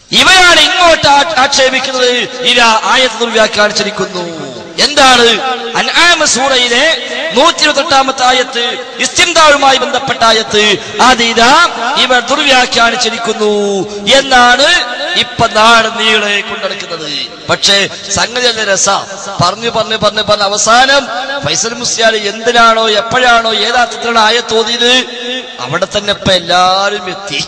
ഇവയാണ് ഇങ്ങോട്ട് ആ- ആക്ഷേപിക്കുന്നത് ഇര ആയത്ത് ദുർവ്യാഖ്യാനിച്ചിരിക്കുന്നു എന്താണ് അൻആമ സൂറയിലെ നൂറ്റി ഇരുപത്തെട്ടാമത്തെ ആയത്ത് ഇസ്തിംദാവുമായി ബന്ധപ്പെട്ട ആയത്ത് അതിത ഇവർ ദുർവ്യാഖ്യാനിച്ചിരിക്കുന്നു എന്നാണ് ഇപ്പൊ നാട് നീളെ കൊണ്ടെടുക്കുന്നത് പക്ഷേ സംഗതി നല്ല രസ പറഞ്ഞു പറഞ്ഞു പറഞ്ഞു പറഞ്ഞ് അവസാനം ഫൈസൽ മുസ്ലിയാർ എന്തിനാണോ എപ്പോഴാണോ ഏതാർത്ഥത്തിലാണ് ആയത്തോതിയത് അവിടെ തന്നെ ഇപ്പൊ എല്ലാരും എത്തി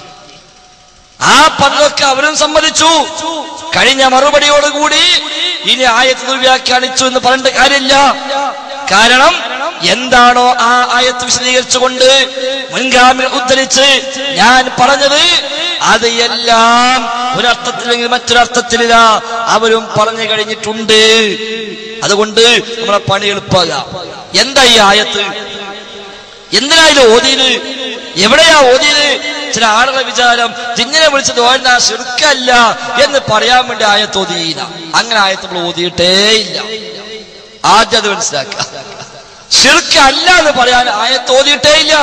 ആ പന്നൊക്കെ അവരും സമ്മതിച്ചു കഴിഞ്ഞ മറുപടിയോടുകൂടി ഇനി ആയത്ത് ദുർവ്യാഖ്യാനിച്ചു എന്ന് പറഞ്ഞിട്ട് കാര്യമില്ല കാരണം എന്താണോ ആ ആയത്ത് വിശദീകരിച്ചുകൊണ്ട് മുൻഗാമികൾ ഉദ്ധരിച്ച് ഞാൻ പറഞ്ഞത് അത് എല്ലാം ഒരർത്ഥത്തിലെങ്കിൽ മറ്റൊരർത്ഥത്തിലില്ല അവരും പറഞ്ഞു കഴിഞ്ഞിട്ടുണ്ട് അതുകൊണ്ട് നമ്മളെ പണി എളുപ്പമാകാം എന്താ ഈ ആയത്ത് എന്തിനാ ഇത് ഓതിയത് എവിടെയാ ഓതിയത് ചില ആളുകളെ വിചാരം ജിന്നിനെ വിളിച്ചത് ഓഴുന്ന ശിർക്കല്ല എന്ന് പറയാൻ വേണ്ടി ആയത്ത് ഓതിയില്ല അങ്ങനെ ആയത്ത് നമ്മൾ ഓതിയിട്ടേ ഇല്ല ആദ്യം അത് മനസ്സിലാക്കുക ഷിർക്ക് അല്ല എന്ന് പറയാൻ ആയത്ത് ഓതിയിട്ടേ ഇല്ല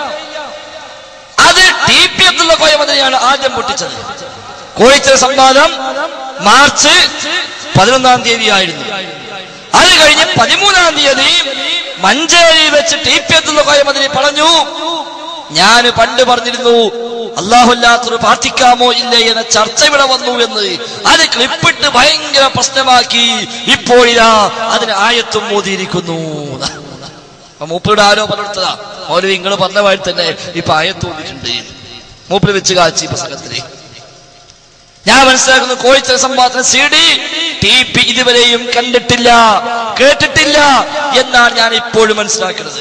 അത് ടി പി അബ്ദുള്ള കോയമതിനെയാണ് ആദ്യം പൊട്ടിച്ചത് കോഴിച്ചൽ സംവാദം മാർച്ച് പതിനൊന്നാം തീയതി ആയിരുന്നു അത് കഴിഞ്ഞ് പതിമൂന്നാം തീയതി മഞ്ചേരി വെച്ച് ടി പി അബ്ദുള്ള കോയമതിനെ പറഞ്ഞു ഞാൻ പണ്ട് പറഞ്ഞിരുന്നു അള്ളാഹുല്ലാത്തൊരു പ്രാർത്ഥിക്കാമോ ഇല്ലേ എന്ന ചർച്ച ഇവിടെ വന്നു എന്ന് അത് ക്ലിപ്പിട്ട് ഭയങ്കര പ്രശ്നമാക്കി ഇപ്പോഴിതാ അതിന് ആയത്തും മോദിയിരിക്കുന്നു അപ്പൊ മൂപ്പരുടെ ആരോപണം എടുത്തതാ ഓരോ നിങ്ങൾ പറഞ്ഞ വഴി തന്നെ ഇപ്പൊ ആയത്തോന്നിട്ടുണ്ട് മൂപ്പിൽ വെച്ച് കാച്ചി പ്രസംഗത്തിന് ഞാൻ മനസ്സിലാക്കുന്നു കോഴിച്ചൽ സംവാദത്തിന് സി ഡി ടി പി ഇതുവരെയും കണ്ടിട്ടില്ല കേട്ടിട്ടില്ല എന്നാണ് ഞാൻ ഇപ്പോഴും മനസ്സിലാക്കുന്നത്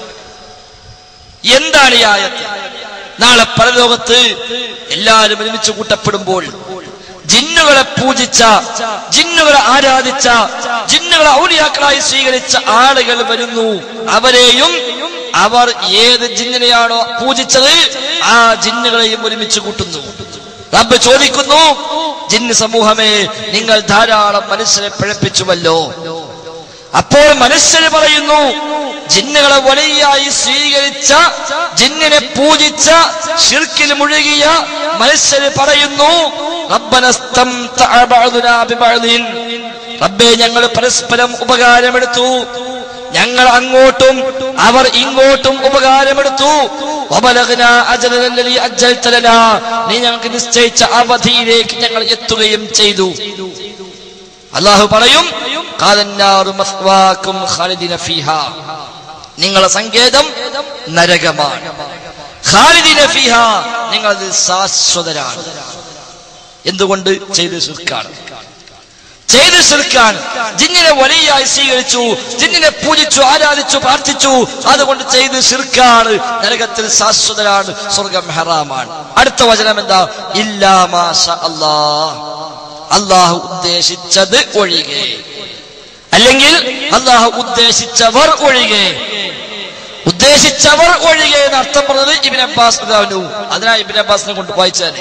എന്താണ് ഈ ആയത്ത് നാളെ പരലോകത്ത് എല്ലാവരും ഒരുമിച്ച് കൂട്ടപ്പെടുമ്പോൾ ജിന്നുകളെ പൂജിച്ച ജിന്നുകളെ ആരാധിച്ച ജിന്നുകളെ ഔലിയാക്കളായി സ്വീകരിച്ച ആളുകൾ വരുന്നു അവരെയും അവർ ഏത് ജിന്നിനെയാണോ പൂജിച്ചത് ആ ജിന്നുകളെയും ഒരുമിച്ച് കൂട്ടുന്നു റബ്ബ് ചോദിക്കുന്നു ജിന്ന് സമൂഹമേ നിങ്ങൾ ധാരാളം മനുഷ്യരെ പിഴപ്പിച്ചുവല്ലോ അപ്പോൾ മനുഷ്യര് പറയുന്നു ജിന്നുകളെ വലിയായി സ്വീകരിച്ച ജിന്നിനെ പൂജിച്ച ഷിർക്കിൽ മുഴുകിയ മനുഷ്യര് പറയുന്നു റബ്ബനസ്തംതഅ ബഅദുനാ ബിബഅദിൻ. റബ്ബേ ഞങ്ങൾ പരസ്പരം ഉപകാരമെടുത്തു ഞങ്ങൾ അങ്ങോട്ടും അവർ ഇങ്ങോട്ടും ഉപകാരമെടുത്തു വബലഗ്നാ അജലല്ലദീ അജ്ജൽത ലനാ. നീ ഞങ്ങൾക്ക് നിശ്ചയിച്ച അവധിയിലേക്ക് ഞങ്ങൾ എത്തുകയും ചെയ്തു അള്ളാഹു പറയും "ഖാലന്നാറു മസ്വാക്കും ഖാലിദിന ഫീഹാ." നിങ്ങളെ സങ്കേതം നരകമാണ് ഖാലിദിന ഫീഹാ നിങ്ങൾ അതിൽ ശാശ്വതരാണ് എന്തുകൊണ്ട് ചെയ്ത് ശിർക്കാണ് ചെയ്ത് ശിർക്കാണ് ജിന്നിനെ വലിയായി സ്വീകരിച്ചു ജിന്നിനെ പൂജിച്ചു ആരാധിച്ചു പ്രാർത്ഥിച്ചു അതുകൊണ്ട് ചെയ്ത് ശിർക്കാണ് നരകത്തിൽ ശാശ്വതരാണ് സ്വർഗം ഹറാമാണ് അടുത്ത വചനം എന്താ ഇല്ലാമാഷ അല്ലാഹ് അള്ളാഹു ഉദ്ദേശിച്ചത് ഒഴികെ അല്ലെങ്കിൽ അള്ളാഹു ഉദ്ദേശിച്ചവർ ഒഴികെ ഉദ്ദേശിച്ചവർ ഒഴികെ എന്ന് അർത്ഥം പറഞ്ഞത് ഇബിൻ അബ്ബാസ് പിതാവിനു അതിനാ ഇബിൻ അബ്ബാസിനെ കൊണ്ട് വായിച്ചാല്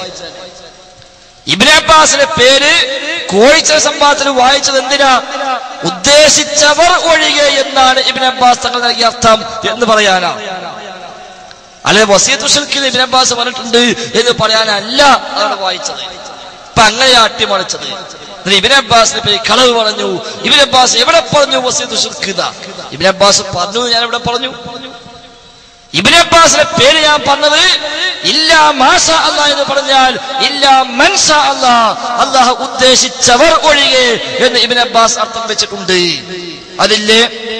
ഇബിൻ അബ്ബാസിന്റെ പേര് കോഴിച്ചൽ സംവാദത്തിൽ വായിച്ചത് എന്തിനാ ഉദ്ദേശിച്ചവർ ഒഴികെ എന്നാണ് ഇബിൻ അബ്ബാസ് തങ്ങൾ നൽകിയ അർത്ഥം എന്ന് പറയാനാ അല്ലെ വസീത്ത് ഷിർക്കിൽ ഇബിൻ അബ്ബാസ് പറഞ്ഞിട്ടുണ്ട് എന്ന് പറയാനല്ല അതാണ് വായിച്ചത് ഇപ്പൊ അങ്ങനെയാ അട്ടിമറിച്ചത് എന്നിട്ട് ഇബിൻ അബ്ബാസിനെ പേര് കളവ് പറഞ്ഞു ഇബിൻ അബ്ബാസ് എവിടെ പറഞ്ഞു വസീത്ത് ഷിർക്ക് ഇതാ ഇബിൻ അബ്ബാസ് പറഞ്ഞു ഞാൻ എവിടെ പറഞ്ഞു ഇബിൻ അബ്ബാസിന്റെ പേര് ഞാൻ പറഞ്ഞത് ഇല്ല മാഷ അല്ല എന്ന് പറഞ്ഞാൽ ഇല്ല മൻഷ അല്ല അള്ളാഹ് ഉദ്ദേശിച്ചവർ ഒഴികെ എന്ന് ഇബിൻ അബ്ബാസ് അർത്ഥം വെച്ചിട്ടുണ്ട് അതില്ലേ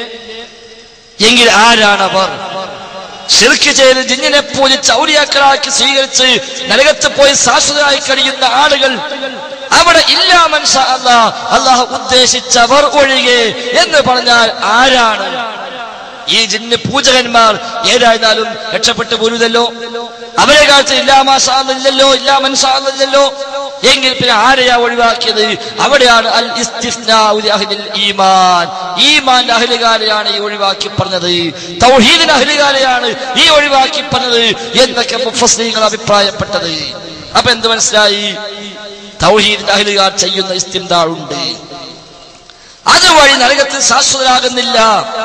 എങ്കിൽ ആരാണവർ ഷിർക്ക് ചെയ്ത് ജിന്നിനെ പൂജിച്ച് ഔലിയാക്കളാക്കി സ്വീകരിച്ച് നരകത്ത് പോയി ശാശ്വതരായി കഴിയുന്ന ആളുകൾ അവിടെ ഇല്ല മനുഷ്യ അല്ലാ അള്ളാഹു ഉദ്ദേശിച്ചവർ ഒഴികെ എന്ന് പറഞ്ഞാൽ ആരാണ് ഈ ജിന്ന് പൂജകന്മാർ ഏതായിരുന്നാലും രക്ഷപ്പെട്ടു പോരുതല്ലോ അവരെ കാലത്ത് ഇല്ലാ മാസാന്നില്ലല്ലോ ഇല്ലാ മനസ്സാന്നില്ലല്ലോ എങ്കിൽ പിന്നെ ആരെയാ ഒഴിവാക്കിയത് അവിടെയാണ് അൽ ഇസ്തിസ്നാഉ ലി അഹ്ലിൽ ഈമാൻ ഈമാന്റെ അഹ്ലുകാരെയാണ് ഈ ഒഴിവാക്കി പറഞ്ഞത് തൗഹീദിന്റെ അഹ്ലുകാരെയാണ് ഈ ഒഴിവാക്കി പറഞ്ഞത് എന്നൊക്കെ മുഫസ്ലീങ്ങൾ അഭിപ്രായപ്പെട്ടത് അപ്പൊ എന്ത് മനസ്സിലായി തൗഹീദിന്റെ അഹ്ലുകാർ ചെയ്യുന്ന ഇസ്തിംദാളുണ്ട് അതുവഴി നരകത്തിൽ ശാശ്വതരാകുന്നില്ല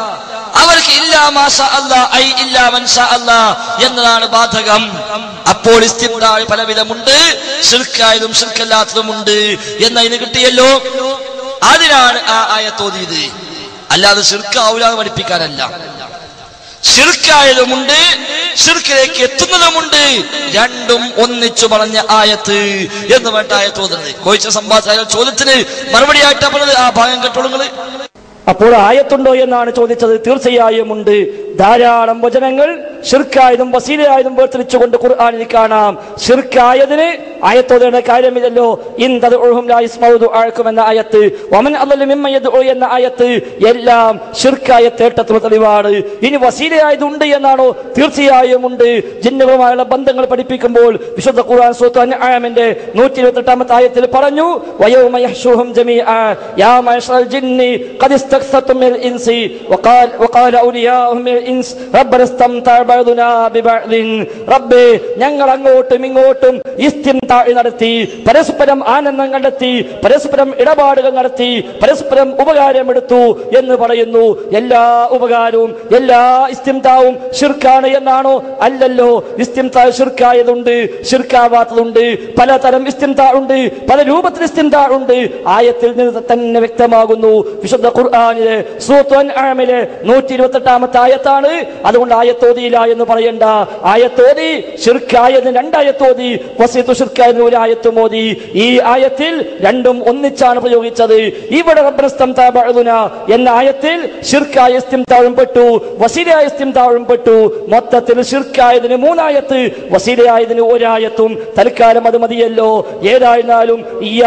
അവർക്ക് ഇല്ലാ മാഷ അല്ല ഐ ഇല്ലാ മൻഷ അല്ല എന്നതാണ് ബാധകം അപ്പോൾ ഇസ്തിംതാഴ് പലവിധമുണ്ട് ശിർക്കായതും ശിർക്കല്ലാത്തതുമുണ്ട് എന്നതിന് കിട്ടിയല്ലോ അതിനാണ് ആ ആയത്തോതിയത് അല്ലാതെ ശിർക്കാവൂലാന്ന് പഠിപ്പിക്കാനല്ല ഷിർക്കായതുമുണ്ട് ഷിർക്കിലേക്ക് എത്തുന്നതുമുണ്ട് രണ്ടും ഒന്നിച്ചു പറഞ്ഞ ആയത്ത് എന്ന് പറഞ്ഞ ആയത്ത് തോന്നുന്നത് കോയിച്ച സംഭാഷണ ചോദ്യത്തിന് മറുപടിയായിട്ടാ പറഞ്ഞത് ആ ഭാഗം കേട്ടോളുങ്ങള് അപ്പോൾ ആയത്തുണ്ടോ എന്നാണ് ചോദിച്ചത് തീർച്ചയായും ഉണ്ട് ധാരാളം വചനങ്ങൾ ഷിർക്കായതും വസീലയായതും വേർതിരിച്ചുകൊണ്ട് ഖുർആാനിൽ കാണാം ഷിർക്കായതിന് ആയത്തോതേണ്ട കാര്യമില്ലല്ലോ ഇന്തത് എന്ന ആയത്ത് ഒമൻ അല്ലു മിമ്മയത് എന്ന ആയത്ത് എല്ലാം ഷിർക്കായ തേട്ടത്തുള്ള തെളിവാണ് ഇനി വസീലയായതുണ്ട് എന്നാണോ തീർച്ചയായും ഉണ്ട് ജിന്നുകളുമായുള്ള ബന്ധങ്ങൾ പഠിപ്പിക്കുമ്പോൾ വിശുദ്ധ ഖുർആൻ സൂത്ത് അൻആമിന്റെ നൂറ്റി ഇരുപത്തി എട്ടാമത്തെ ആയത്തിൽ പറഞ്ഞു ويوم يحشرهم جميعا يا معشر الجن قد استكثرتم من الانس وقال وقال اولياؤهم من الانس ربنا استمتع بعضنا ببعض റബ്ബേ ഞങ്ങൾ അങ്ങോട്ടും ഇങ്ങോട്ടും ഇസ്തിംതാഴ് നടത്തി പരസ്പരം ആനന്ദം കണ്ടെത്തി പരസ്പരം ഇടപാടുകൾ നടത്തി പരസ്പരം ഉപകാരമെടുത്തു എന്ന് പറയുന്നു എല്ലാ ഉപകാരവും എല്ലാ ഇസ്തിംതാവും ഷിർക്കാണ് എന്നാണോ അല്ലല്ലോ ഇസ്തിംതാ ഷിർക്കായതുണ്ട് ഷിർക്കാവാത്തതുണ്ട് പലതരം ഇസ്തിംതാ ഉണ്ട് പല രൂപത്തിൽ ഇസ്തിംതാ ഉണ്ട് ആയത്തിൽ നിന്ന് തന്നെ വ്യക്തമാകുന്നു വിശുദ്ധ ഖുർആാനിലെ സൂറത്ത് അൻആമിലെ നൂറ്റി ഇരുപത്തി എട്ടാമത്തെ ആയത്താണ് അതുകൊണ്ട് ആയത്തോതിയില്ല എന്ന് പറയണ്ട ആയത്തോതി ഷിർക്കായതിന് രണ്ടായത്തോതി വസീത്തു ഷിർക്കായതിന് ഒരു ആയത്ത് മോദി ഈ ആയത്തിൽ രണ്ടും ഒന്നിച്ചാണ് പ്രയോഗിച്ചത് ഇവിടെ റബ്ബനസ്തം താബഅദുന എന്ന ആയത്തിൽ ഷിർക്കായ ഇസ്തിംതാഴും പെട്ടു വസീലയായ ഇസ്തിംതാഴും പെട്ടു മൊത്തത്തിൽ ഷിർക്കായതിന് മൂന്നായത്ത് വസീലയായതിന് ഒരായത്തും തൽക്കാലം അത് മതിയല്ലോ ഏതായിരുന്നാലും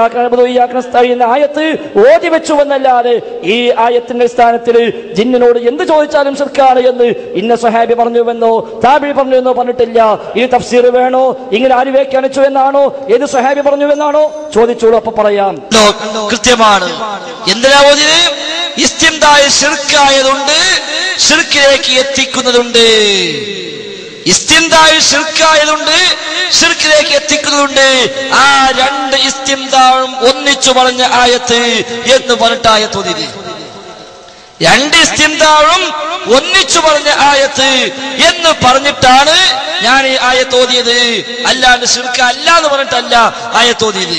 എന്ന ആയത്ത് ഓതി വെച്ചു എന്നല്ലാതെ ഈ ആയത്തിന്റെ സ്ഥാനത്തിൽ ജിന്നിനോട് എന്ത് ചോദിച്ചാലും ഷിർക്കാണ് എന്ന് ഇന്ന സ്വഹാബി പറഞ്ഞുവെന്നോ താബി പറഞ്ഞുവെന്നോ പറഞ്ഞിട്ടില്ല ഈ തഫ്സീർ വേണോ ഇങ്ങനെ ആര് വ്യാഖ്യാനിച്ചു എന്നാണോ ഏത് സ്വഹാബി പറഞ്ഞുവെന്നാണോ ചോദിച്ചോളൂ അപ്പൊ പറയാം ലോ, കൃത്യമാണ് എന്തിനാ ഓതിയത് ഇസ്തിംതായ ഷിർക്കായതുണ്ട് ഷിർക്കിലേക്ക് എത്തിക്കുന്നതുണ്ട് ഇസ്തിംതായ ഷിർക്കായതുണ്ട് ഷിർക്കിലേക്ക് എത്തിക്കുന്നതുണ്ട് ആ രണ്ട് ഇസ്തിംതാഴും ഒന്നിച്ചു പറഞ്ഞ ആയത്ത് എന്ന് പറഞ്ഞിട്ട് ആയത്ത് ഓതിയത് രണ്ട് ഇസ്തിംതാഴും ഒന്നിച്ചു പറഞ്ഞ ആയത്ത് എന്ന് പറഞ്ഞിട്ടാണ് ഞാൻ ഈ ആയത്ത് ഓതിയത് അല്ലാണ്ട് ഷിർക്ക് അല്ല എന്ന് പറഞ്ഞിട്ടല്ല ആയത്ത് ഓതിയത്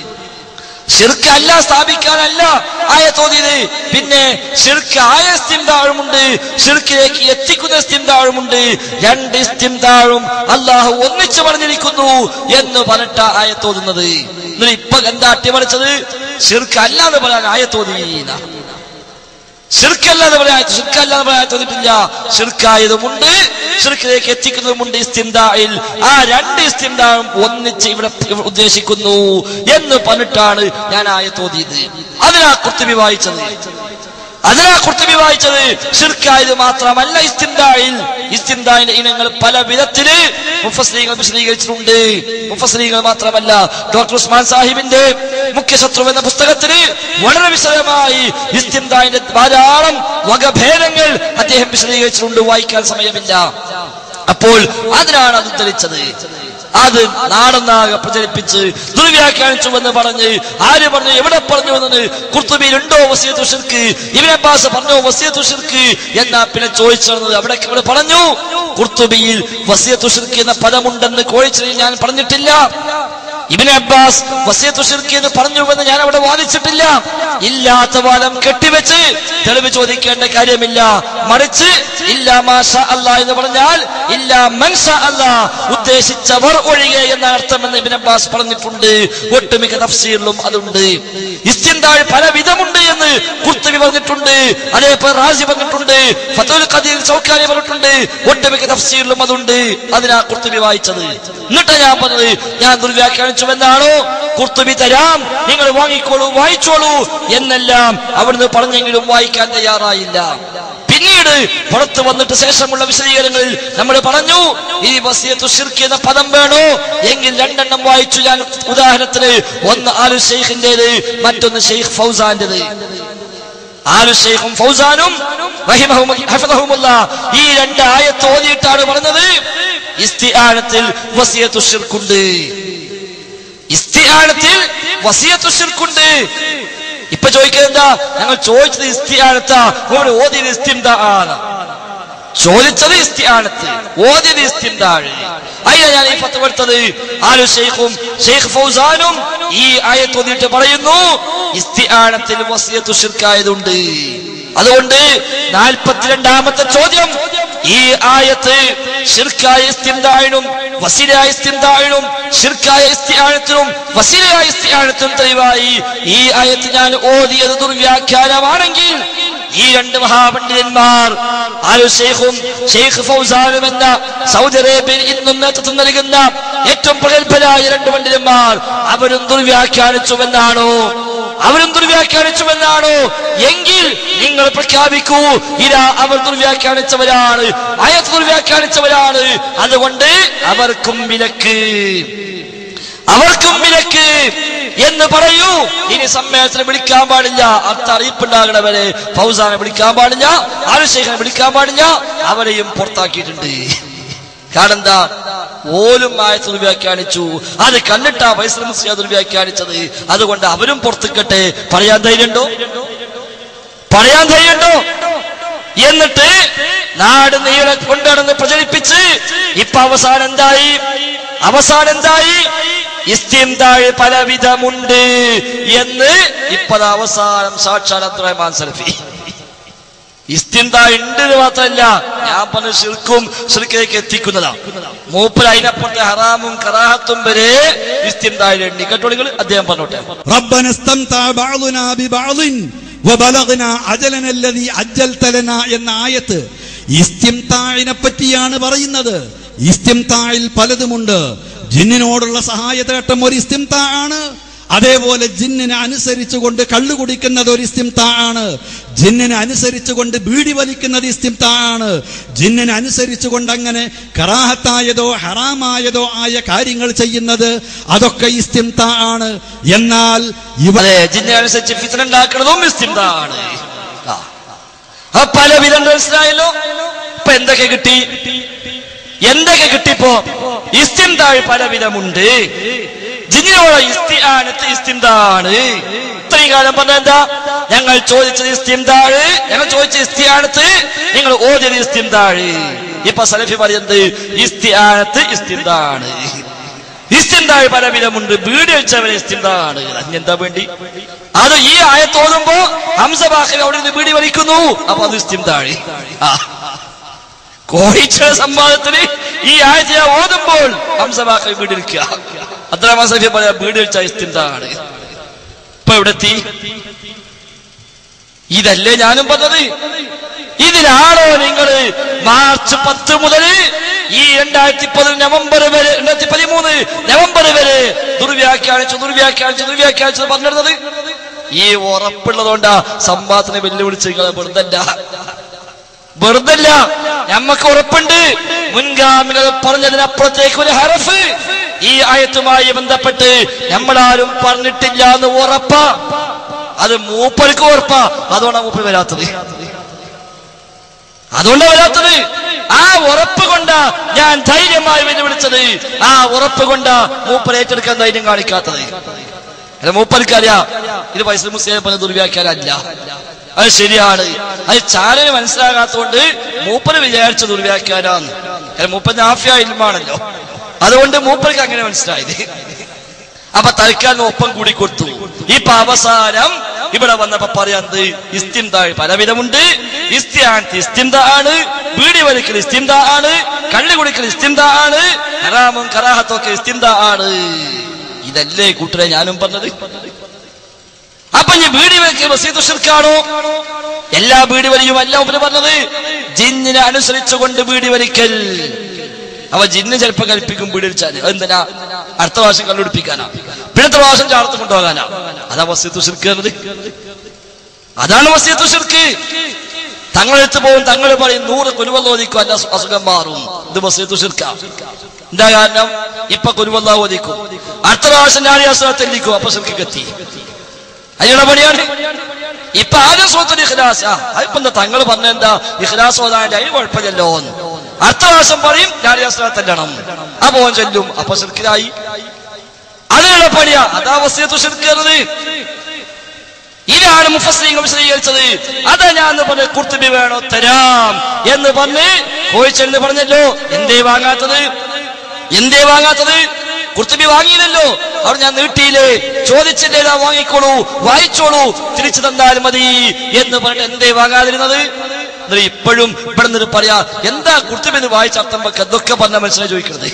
ഷിർക്ക് അല്ല സ്ഥാപിക്കാനല്ല ആയത്തോതിയത് പിന്നെ ഷിർക്ക് ആയ ഇസ്തിംതാഴുമുണ്ട് ഷിർക്കിലേക്ക് എത്തിക്കുന്ന ഇസ്തിംതാഴുമുണ്ട് രണ്ട് ഇസ്തിംതാഴും അള്ളാഹു ഒന്നിച്ചു പറഞ്ഞിരിക്കുന്നു എന്ന് പറഞ്ഞിട്ട ആയത്തോതുന്നത് എന്നിട്ട് ഇപ്പൊ എന്താ അട്ടിമറിച്ചത് ഷിർക്ക് അല്ല എന്ന് പറയാൻ ആയത്തോതിന ഷിർക്കല്ലാതെ പറയാൻ ഷിർക്കല്ലാതെ പറയാൻ തോന്നിട്ടില്ല ഷിർക്കായതുമുണ്ട് ഷിർക്കിലേക്ക് എത്തിക്കുന്നതുമുണ്ട് ഇസ്തിന്തായിൽ ആ രണ്ട് ഇസ്തിന്താവും ഒന്നിച്ച് ഇവിടെ ഉദ്ദേശിക്കുന്നു എന്ന് പറഞ്ഞിട്ടാണ് ഞാൻ ആയ തോന്നിയത് അതിനാ കുർത്തുബി വായിച്ചത് അതിനാ കുർത്തുബി വായിച്ചത് ഷിർക്കായത് മാത്രമല്ല ഇസ്തിന്തായിൽ ഇസ്തിന്തായിന്റെ ഇനങ്ങൾ പല വിധത്തില് മുഫസ്ലീങ്ങൾ വിശദീകരിച്ചിട്ടുണ്ട് മുഫസ്ലീങ്ങൾ മാത്രമല്ല ഡോക്ടർ ഉസ്മാൻ സാഹിബിന്റെ മുഖ്യശത്രു എന്ന പുസ്തകത്തിന് വളരെ വിശദമായി ഇസ്തിന്തായിന്റെ ധാരാളം വകഭേദങ്ങൾ അദ്ദേഹം വിശദീകരിച്ചിട്ടുണ്ട് വായിക്കാൻ സമയമില്ല അപ്പോൾ അതിനാണ് അത് ഉദ്ധരിച്ചത് അത് നാടെന്നാകെ പ്രചരിപ്പിച്ച് ദുർവ്യാഖ്യാനിച്ചു എന്ന് പറഞ്ഞ് ആര് പറഞ്ഞു എവിടെ പറഞ്ഞു എന്ന് കുർത്തുബിയിൽ ഉണ്ടോ വസിയത്തു ഷിർക്ക് ഇബിൻ അബ്ബാസ് പറഞ്ഞോ വസിയത്തു ഷിർക്ക് എന്നാ പിന്നെ ചോദിച്ചത് അവിടെ ഇവിടെ പറഞ്ഞു കുർത്തുബിയിൽ വസിയത്തു ഷിർക്ക് എന്ന പദമുണ്ടെന്ന് കോഴിച്ചിൽ ഞാൻ പറഞ്ഞിട്ടില്ല ഇബിൻ അബ്ബാസ് വസിയത്തു ഷിർക്ക് എന്ന് പറഞ്ഞുവെന്ന് ഞാൻ അവിടെ വാദിച്ചിട്ടില്ല ഇല്ലാത്ത വാദം കെട്ടിവെച്ച് തെളിവ് ചോദിക്കേണ്ട കാര്യമില്ല മറിച്ച് ഇല്ല മാഷ അല്ല എന്ന് പറഞ്ഞാൽ ഇല്ല മൻഷ അല്ല ഉദ്ദേശിച്ചവർ ഒഴികെ എന്ന അർത്ഥമെന്ന് ഇബിൻ അബ്ബാസ് പറഞ്ഞിട്ടുണ്ട് ഒട്ടുമിക്ക തഫ്സീറിലും അതുണ്ട് ഇസ്തിന്താഴ് പല വിധമുണ്ട് എന്ന് കുർത്തുബി പറഞ്ഞിട്ടുണ്ട് അതേപോലെ റാസി പറഞ്ഞിട്ടുണ്ട് ഫത്തുൽ ഖദീർ ചൗക്കാനി പറഞ്ഞിട്ടുണ്ട് ഒട്ടുമിക്ക തഫ്സീറിലും അതുണ്ട് അതിനാ കുർത്തുബി വായിച്ചത് എന്നിട്ടാ ഞാൻ പറഞ്ഞത് ഞാൻ ദുർവ്യാഖ്യാനിച്ചുവെന്നാണോ കുർത്തുബി തരാം നിങ്ങൾ വാങ്ങിക്കോളൂ വായിച്ചോളൂ എന്നെല്ലാം അവിടുന്ന് പറഞ്ഞെങ്കിലും വായിക്കാൻ തയ്യാറായില്ല പിന്നീട് പുറത്തു വന്നിട്ട് ശേഷമുള്ള വിശദീകരണങ്ങളിൽ നമ്മൾ പറഞ്ഞു ഈ വസിയത്തു ഷിർക്ക് എന്ന പദം വേണോ എങ്കിൽ രണ്ടെണ്ണം വായിച്ചു ഞാൻ ഉദാഹരണത്തിന് ഒന്ന് ആലു ഷെയ്ഖിന്റേത് മറ്റൊന്ന് ഷെയ്ഖ് ഫൗസാന്റേത് ആലു ഷെയ്ഖും ഫൗസാനും റഹിമഹും- ഹഫദഹുമുള്ള ഈ രണ്ട് ആയത്ത് ഓതിയിട്ടാണ് പറഞ്ഞത് ഇസ്തിആനത്തിൽ വസിയത്തു ഷിർക്കുണ്ട് ഇസ്തിആനത്തിൽ വസിയത്തു ഷിർക്കുണ്ട് ഇപ്പൊ ചോദിക്കുന്നത് എന്താ ഞങ്ങൾ ചോദിച്ചത് ഇസ്തിആനത്താ ഇവിടെ ഓതിയത് ഇസ്തിംദാ ആണ് ചോദിച്ചത് ഇസ്തിയാനത്ത് ഓദ്യത് ഇസ്തിന്താഴ് അതിനാ ഞാൻ ഈ ഫത്ത് കൊടുത്തത് ആലു ഷെയ്ഖും ഷെയ്ഖ് ഫൗസാനും ഈ ആയത്ത് ഓതിയിട്ട് പറയുന്നു ഇസ്തിയാനത്തിൽ വസിയത്തു ഷിർക്കായതുണ്ട് അതുകൊണ്ട് നാൽപ്പത്തിരണ്ടാമത്തെ ചോദ്യം ഈ ആയത്ത് ഷിർക്കായ ഇസ്തിന്താഴിനും വസീലായ ഇസ്തിന്താഴിനും ഷിർക്കായ ഇസ്തിയാനത്തിനും വസീലായ ഇസ്തിയാനത്തിനും തെളിവായി ഈ ആയത്ത് ഞാൻ ഓതിയത് ദുർവ്യാഖ്യാനമാണെങ്കിൽ ഈ രണ്ട് മഹാപണ്ഡിതന്മാർ ആലു ഷെയ്ഖും ഷെയ്ഖ് ഫൗസാനും എന്ന സൗദി അറേബ്യയിൽ ഇന്നും നേതൃത്വം നൽകുന്ന ഏറ്റവും പ്രഗത്ഭരായ രണ്ട് പണ്ഡിതന്മാർ അവരും ദുർവ്യാഖ്യാനിച്ചുവെന്നാണോ അവരും ദുർവ്യാഖ്യാനിച്ചുവെന്നാണോ എങ്കിൽ നിങ്ങൾ പ്രഖ്യാപിക്കൂ ഇതാ അവർ ദുർവ്യാഖ്യാനിച്ചവരാണ് അയത്ത് ദുർവ്യാഖ്യാനിച്ചവരാണ് അതുകൊണ്ട് അവർക്കും വിലക്ക് അവർക്കും വിലക്ക് എന്ന് പറയൂ ഇനി സമ്മേളനത്തിന് വിളിക്കാൻ പാടില്ല അർത്ഥ അറിയിപ്പുണ്ടാകണവരെ ഫൗസാനെ വിളിക്കാൻ പാടില്ല ആലുശേഖനെ വിളിക്കാൻ പാടില്ല അവരെയും പുറത്താക്കിയിട്ടുണ്ട് കാരണം എന്താ ഓലും ആയത്ത് ദുർവ്യാഖ്യാനിച്ചു അത് കണ്ടിട്ടാ വൈശ്രമസിയ ദുർവ്യാഖ്യാനിച്ചത് അതുകൊണ്ട് അവരും പുറത്തുക്കട്ടെ പറയാൻ ധൈര്യമുണ്ടോ പറയാൻ ധൈര്യമുണ്ടോ എന്നിട്ട് നാട് നീളെ കൊണ്ടുനടന്ന് പ്രചരിപ്പിച്ച് ഇപ്പൊ അവസാനം എന്തായി അവസാനം എന്തായി ഇസ്തിന്താഴ് പലവിധമുണ്ട് എന്ന് ഇപ്പത് അവസാനം സാക്ഷാൽ അബ്ദുറഹ്മാൻ സലഫി ഇസ്തിന്ത ഉണ്ട് എന്ന് മാത്രമല്ല ഞാൻ പറഞ്ഞ ശിർക്കും ശിർക്കിലേക്ക് എത്തിക്കുന്നതാണ് മൂപ്പർ അതിനപ്പുറത്തെ ഹറാമും കറാഹത്തും വരെ ഇസ്തിന്തായിൽ എണ്ണി കേട്ടോ നിങ്ങൾ അദ്ദേഹം പറഞ്ഞോട്ടെ ربنا استمتع بعضنا ببعض وبلغنا أجلنا الذي أجلت لنا എന്ന ആയത്ത് ഇസ്തിംതാഴിനെ പറ്റിയാണ് പറയുന്നത് ഇസ്തിംതാഴിൽ പലതുമുണ്ട് ജിന്നിനോടുള്ള സഹായതേട്ടം ഒരു ഇസ്തിംതാ ആണ് അതേപോലെ ജിന്നിനെ അനുസരിച്ചുകൊണ്ട് കള്ളു കുടിക്കുന്നത് ഒരു ഇസ്തിംതാ ആണ് ജിന്നിനെ അനുസരിച്ചുകൊണ്ട് ബീഡി വലിക്കുന്നത് ഇസ്തിംതാ ആണ് ജിന്നിനെ അനുസരിച്ചുകൊണ്ട് അങ്ങനെ കറാഹത്തായതോ ഹറാമായതോ ആയ കാര്യങ്ങൾ ചെയ്യുന്നത് അതൊക്കെ ഇസ്തിംതാ ആണ് എന്നാൽ ഇവ അതെ ജിന്നെ അനുസരിച്ച് ഫിത്തന ഉണ്ടാക്കുന്നതും ഇസ്തിന്താണ് ആ. ആ പല വിധം മനസ്സിലായല്ലോ ഇപ്പൊ എന്തൊക്കെ കിട്ടി എന്തൊക്കെ കിട്ടിപ്പോ ഇസ്തിന്താഴ് പലവിധമുണ്ട് ജിന്നിനോട് ഇസ്തിയാനത്ത് ഇസ്തിന്താണ് ഇത്രയും കാലം പറഞ്ഞ എന്താ ഞങ്ങൾ ചോദിച്ചത് ഇസ്തിന്താഴ് ഞങ്ങൾ ചോദിച്ച ഇസ്തിയാനത്ത് നിങ്ങൾ ഓതിയത് ഇസ്തിന്താഴ് ഇപ്പൊ സലഫി പറയുന്നത് ഇസ്തിയാനത്ത് ഇസ്തിന്താണ് ഇസ്തിന്താഴ് പലവിധമുണ്ട് വീട് വെച്ചവരെ ഇസ്തിന്താണ് അതിനെന്താ വേണ്ടി അത് ഈ ആയത്തോതുമ്പോ ഹംസബാഖിൽ അവിടെ നിന്ന് വീടി വലിക്കുന്നു അപ്പൊ അത് ഇസ്തിന്താഴ് ആ കോഴിച്ച സംവാദത്തിന് ഈ ആഴ്ച ഓതുമ്പോൾ ഹംസബാഖിൽ വീടിരിക്കുക അത്ര മാസഫി പറയാ വീട് വെച്ച ഇസ്തിന്താണ് ഇപ്പൊ എവിടെ എത്തി ഇതല്ലേ ഞാനും പറഞ്ഞത് ഇതിലാണോ നിങ്ങൾ മാർച്ച് പത്ത് മുതൽ ഈ രണ്ടായിരത്തി പതിന് നവംബർ വരെ രണ്ടായിരത്തി പതിമൂന്ന് നവംബർ വരെ ദുർവ്യാഖ്യാനിച്ചു ദുർവ്യാഖ്യാനിച്ചു ദുർവ്യാഖ്യാനിച്ചു പറഞ്ഞിരുന്നത് ഈ ഉറപ്പുള്ളതുകൊണ്ടാ സംവാദത്തിനെ വെല്ലുവിളിച്ച് നിങ്ങൾ വെറുതല്ല വെറുതല്ല നമ്മക്ക് ഉറപ്പുണ്ട് മുൻഗാമികൾ പറഞ്ഞതിനപ്പുറത്തേക്ക് ഒരു ഹറഫ് ഈ ആയത്തുമായി ബന്ധപ്പെട്ട് നമ്മളാരും പറഞ്ഞിട്ടില്ല എന്ന് ഉറപ്പാ അത് മൂപ്പർക്ക് ഉറപ്പാ അതുകൊണ്ടാണ് മൂപ്പർ വരാത്തത് അതുകൊണ്ടാ വരാത്തത് ആ ഉറപ്പ് കൊണ്ടാ ഞാൻ ധൈര്യമായി വെല്ലുവിളിച്ചത് ആ ഉറപ്പ് കൊണ്ടാ മൂപ്പർ ഏറ്റെടുക്കാൻ ധൈര്യം കാണിക്കാത്തത് അല്ല മൂപ്പർക്കറിയാം ഇത് വൈസ് മുസ്ലിം പറഞ്ഞ ദുർവ്യാഖ്യാനല്ല അത് ശരിയാണ് അത് ചാരന് മനസ്സിലാകാത്തതുകൊണ്ട് മൂപ്പര് വിചാരിച്ച ദുർവ്യാഖ്യാനാന്ന് കാരണം മൂപ്പന്റെ ആഫ്യ ഇൽമാണല്ലോ അതുകൊണ്ട് മൂപ്പർക്ക് അങ്ങനെ മനസ്സിലായത് അപ്പൊ തൽക്കാലം ഒപ്പം കൂടി കൊടുത്തു ഇപ്പൊ അവസാനം ഇവിടെ വന്നപ്പോ പറയാന്ത് ഇസ്തിന്താഴ് പലവിധമുണ്ട് ഇസ്തിയാൻത്ത് ഇസ്തിന്ത ആണ് വീടി വലിക്കൽ ഇസ്തിന്ത ആണ് കള്ളി കുടിക്കൽ ഇസ്തിന്ത ആണ് ഹറാമും കറാഹത്തും ഒക്കെ ഇസ്തിന്ത ആണ് ഇതല്ലേ കൂട്ടരെ ഞാനും പറഞ്ഞത് അപ്പൊ ഈ വീടി വലിക്കൽ വസീദ് ഷിർക്കാണോ എല്ലാ വീടി വലിയും അല്ല ഉപരി പറഞ്ഞത് ജിന്നിനെ അനുസരിച്ചുകൊണ്ട് വീടി വലിക്കൽ അവ ജിന്ന് ചിലപ്പോ കൽപ്പിക്കും വീട് വലിച്ചാല് എന്തിനാ അടുത്ത പ്രാവശ്യം കണ്ടുപിടിപ്പിക്കാനാ പിന്നത്തെ പ്രാവശ്യം ചാർത്ത് കൊണ്ടുപോകാനാ അതാ വസ്യത്തു ഷിർക്കുന്നത് അതാണ് വസ്യത്തു ഷിർക്ക് തങ്ങളെടുത്ത് പോകും തങ്ങൾ പറയും നൂറ് കുരുവല്ല ഓദിക്കും അല്ല അസുഖം മാറും ഇത് വസ്യത്തു ഷിർക്ക എന്താ കാരണം ഇപ്പൊ കുരുവല്ല ഓദിക്കും അടുത്ത പ്രാവശ്യം ഞാനിയാസനത്തിലിരിക്കും അപ്പൊ ഷിർക്ക് എത്തി അതിനുള്ള പണിയാണ് ഇപ്പൊ ആദ്യം സൂത്രത്തിൽ ഇഖ്ലാസ് ആ അതിപ്പോ എന്താ തങ്ങൾ പറഞ്ഞ എന്താ ഇഖ്ലാസ് ഓതാൻ്റെ അതിന് കുഴപ്പമില്ലല്ലോ എന്ന്. അടുത്ത പ്രാവശ്യം പറയും ഞാനിയാസനത്തല്ലണം അപ്പൊ ഓൻ ചെല്ലും അപ്പൊ ഷിർക്കിലായി അതിനുള്ള പണിയാ അതാ വസ്യത്തു ഷിർക്കുന്നത് ഇതാണ് മുഫസ്ലിങ്ങൾ വിശദീകരിച്ചത് അതാ ഞാൻ എന്ന് പറഞ്ഞ കുർത്തുബി വേണോ തരാം എന്ന് പറഞ്ഞ് കോഴിച്ചെന്ന് പറഞ്ഞല്ലോ എന്തേ വാങ്ങാത്തത് എന്തേ വാങ്ങാത്തത് കുർത്തുബി വാങ്ങിയില്ലല്ലോ അവിടെ ഞാൻ നീട്ടിയില്ലേ ചോദിച്ചില്ലേ ഇതാ വാങ്ങിക്കോളൂ വായിച്ചോളൂ തിരിച്ചു തന്നാൽ മതി എന്ന് പറഞ്ഞിട്ട് എന്തേ വാങ്ങാതിരുന്നത് എന്നിട്ട് ഇപ്പോഴും ഇവിടെ നിന്ന് പറയാ എന്താ കുർത്തുബി എന്ന് വായിച്ച അർത്ഥം വെക്ക എന്തൊക്കെ പറഞ്ഞ മനുഷ്യനെ ചോദിക്കുന്നത്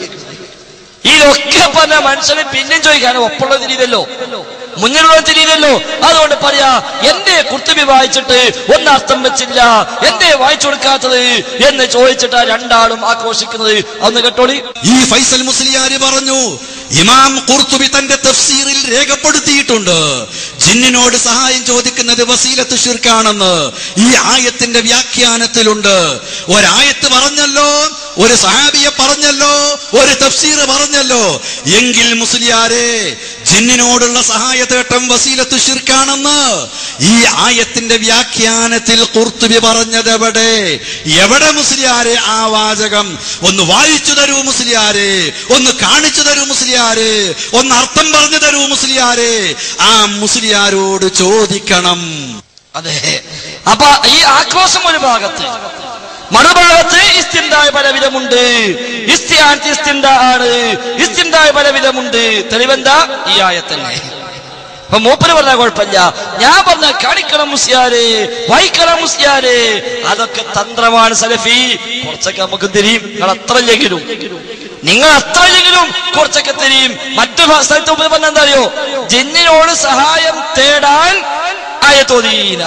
ഇതൊക്കെ പറഞ്ഞ മനുഷ്യന് പിന്നെയും ചോദിക്കാനും ഒപ്പുള്ള തിരിയില്ലല്ലോ മുന്നിലുള്ള തിരിയില്ലല്ലോ അതുകൊണ്ട് പറയാ എന്റെ കുർത്തുബി വായിച്ചിട്ട് ഒന്ന് അർത്ഥം വെച്ചില്ല എന്റെ വായിച്ചു കൊടുക്കാത്തത് എന്ന് ചോദിച്ചിട്ട് ആ രണ്ടാളും ആഘോഷിക്കുന്നത് ഒന്ന് കേട്ടോളി ഈ ഫൈസൽ മുസ്ലിയാര് പറഞ്ഞു ഇമാം ഖുർത്തുബി തന്റെ തഫ്സീറിൽ രേഖപ്പെടുത്തിയിട്ടുണ്ട് ജിന്നിനോട് സഹായം ചോദിക്കുന്നത് വസീലത്ത് ഷിർക്കാണെന്ന് ഈ ആയത്തിന്റെ വ്യാഖ്യാനത്തിലുണ്ട് ഒരായത്ത് പറഞ്ഞല്ലോ ഒരു സഹാബിയെ പറഞ്ഞല്ലോ ഒരു തഫ്സീർ പറഞ്ഞല്ലോ എങ്കിൽ മുസ്ലിയാരെ ജിന്നിനോടുള്ള സഹായത്തേട്ടം വസീലത്ത് ഷിർക്കാണെന്ന് ഈ ആയത്തിന്റെ വ്യാഖ്യാനത്തിൽ കുർത്തുബി പറഞ്ഞത് എവിടെ എവിടെ മുസ്ലിയാരെ ആ വാചകം ഒന്ന് വായിച്ചു തരൂ മുസ്ലിയാരെ ഒന്ന് കാണിച്ചു തരൂ മുസ്ലിയാരെ ഒന്ന് അർത്ഥം പറഞ്ഞു തരൂ മുസ്ലിയാരെ ആ മുസ്ലിയാരോട് ചോദിക്കണം അതെ അപ്പൊ ഈ ആക്രോശം ഒരു ഭാഗത്ത് മറുഭാഗത്ത് ഇസ്തിന്തായ പലവിധമുണ്ട് ഇസ്തിയാൻതി ഇസ്തിന്ത ആണ് ഇസ്തിന്തായ പലവിധമുണ്ട് തെളിവെന്താ ഈ ആയത്തന്നെ അപ്പൊ മൂപ്പര് പറഞ്ഞ കുഴപ്പമില്ല ഞാൻ പറഞ്ഞ കാണിക്കണം മുസ്യാരെ വായിക്കണം മുസ്യാരെ അതൊക്കെ തന്ത്രമാണ് സലഫി കുറച്ചൊക്കെ നമുക്ക് തിരിയും നിങ്ങൾ അത്രയില്ലെങ്കിലും നിങ്ങൾ അത്രയില്ലെങ്കിലും കുറച്ചൊക്കെ തിരിയും മറ്റു ഭ- സ്ഥലത്ത് മുമ്പ് പറഞ്ഞ എന്താ അറിയോ ജിന്നിനോട് സഹായം തേടാൻ ആയത്തോതീന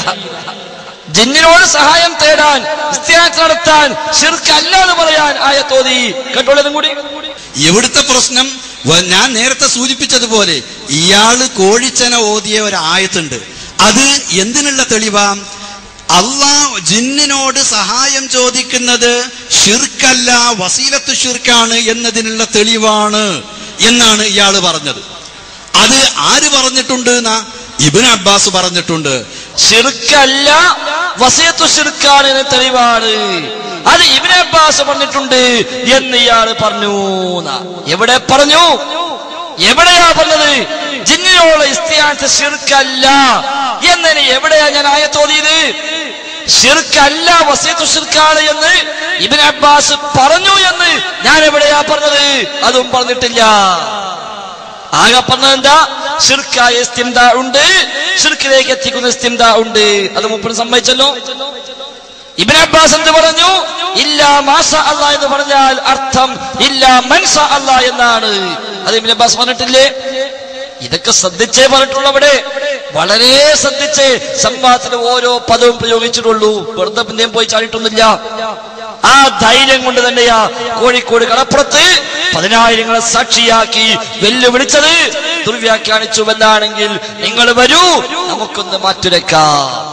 ജിന്നിനോട് സഹായം തേടാൻ ഇസ്തിയാത്ത് നടത്താൻ ശിർക്ക് എന്ന് പറയാൻ ആയത്തോതി കേട്ടോളതും കൂടി ഇവിടുത്തെ പ്രശ്നം വ- ഞാൻ നേരത്തെ സൂചിപ്പിച്ചതുപോലെ ഇയാള് കോഴിച്ചന ഓതിയ ഒരു ആയത്തുണ്ട് അത് എന്തിനുള്ള തെളിവാ അള്ളാ ജിന്നിനോട് സഹായം ചോദിക്കുന്നത് ഷിർക്കല്ല വസീലത്ത് ഷിർക്കാണ് എന്നതിനുള്ള തെളിവാണ് എന്നാണ് ഇയാള് പറഞ്ഞത് അത് ആര് പറഞ്ഞിട്ടുണ്ട് എന്നാ ഇബിൻ അബ്ബാസ് പറഞ്ഞിട്ടുണ്ട് ഷിർക്കല്ല വസയത്തു ഷിർക്കാണ് എന്ന് തെളിവാണ് അത് ഇബ്നു അബ്ബാസ് പറഞ്ഞിട്ടുണ്ട് എന്ന് ഇയാൾ പറഞ്ഞു ന്നാ. എവിടെ പറഞ്ഞു എവിടെയാ പറഞ്ഞത് ജിന്നിനോട് ഇസ്തിയാത്ത ഷിർക്കല്ല എന്നതിന് എവിടെയാ ഞാൻ ആയത്തോതിയത് ഷിർക്കല്ല വസയത്തു ഷിർക്കാണ് എന്ന് ഇബ്നു അബ്ബാസ് പറഞ്ഞു എന്ന് ഞാൻ എവിടെയാ പറഞ്ഞത് അതും പറഞ്ഞിട്ടില്ല ആകെ പറഞ്ഞത് എന്താ ഷിർക്കായ ഇസ്തിംദ ഉണ്ട് ഷിർക്കിലേക്ക് എത്തിക്കുന്ന ഇസ്തിംദ ഉണ്ട് അത് മുപ്പത് സമ്മതിച്ചല്ലോ ഇബ്ൻ അബ്ബാസ് എന്ത് പറഞ്ഞു ഇല്ല മാഷ അല്ല എന്ന് പറഞ്ഞാൽ അർത്ഥം ഇല്ല മൻഷ അല്ല എന്നാണ് അത് ഇബ്ൻ അബ്ബാസ് പറഞ്ഞിട്ടില്ലേ ഇതൊക്കെ ശ്രദ്ധിച്ചേ പറഞ്ഞിട്ടുള്ളൂ അവിടെ വളരെ ശ്രദ്ധിച്ച് സംവാദത്തിന് ഓരോ പദവും പ്രയോഗിച്ചിട്ടുള്ളൂ വെറുതെ പിന്നെയും പോയി ചാടിയിട്ടൊന്നുമില്ല ആ ധൈര്യം കൊണ്ട് തന്നെയാ കോഴിക്കോട് കടപ്പുറത്ത് പതിനായിരങ്ങളെ സാക്ഷിയാക്കി വെല്ലുവിളിച്ചത് ദുർവ്യാഖ്യാനിച്ചുവെന്നാണെങ്കിൽ നിങ്ങൾ വരൂ നമുക്കൊന്ന് മാറ്റുരക്കാം